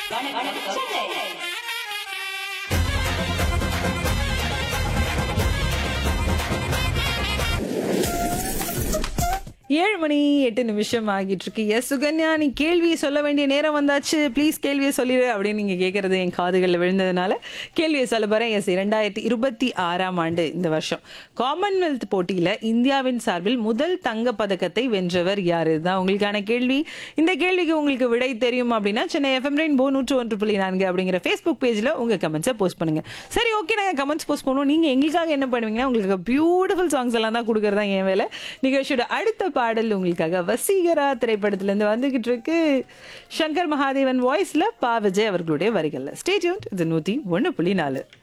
ஏழு மணி எட்டு நிமிஷம் ஆகிட்டு இருக்கு எஸ் சுகன்யா நீ கேள்வியை சொல்ல வேண்டிய நேரம் வந்தாச்சு ப்ளீஸ் கேள்வியை சொல்லிடு அப்படின்னு நீங்க கேட்கறது என் காதுகளில் விழுந்ததுனால கேள்வியை சொல்ல போறேன் எஸ் இரண்டாயிரத்தி இருபத்தி ஆறாம் ஆண்டு இந்த வருஷம் காமன்வெல்த் போட்டியில இந்தியாவின் சார்பில் முதல் தங்க பதக்கத்தை வென்றவர் யார் இதுதான் உங்களுக்கான கேள்வி இந்த கேள்விக்கு உங்களுக்கு விடை தெரியும் அப்படின்னா சென்னை எஃப்எம் ரெயின்போ நூற்று ஒன்று புள்ளி நான்கு அப்படிங்கிற ஃபேஸ்புக் பேஜ்ல உங்க கமெண்ட்ஸை போஸ்ட் பண்ணுங்க சரி ஓகே நாங்க கமெண்ட்ஸ் போஸ்ட் பண்ணுவோம் நீங்க எங்களுக்காக என்ன பண்ணுவீங்கன்னா உங்களுக்கு பியூட்டிஃபுல் சாங்ஸ் எல்லாம் தான் கொடுக்கறதா என் வேலை நிகழ்ச்சியோட அடுத்த பாடல் உங்களுக்காக வசீகரா திரைப்படத்துல இருந்து வந்துகிட்டு இருக்கு சங்கர் மகாதேவன் வாய்ஸ்ல பா விஜய் அவர்களுடைய வரிகள்ல ஸ்டேட்யூன் இது நூத்தி ஒன்று புள்ளி நாலு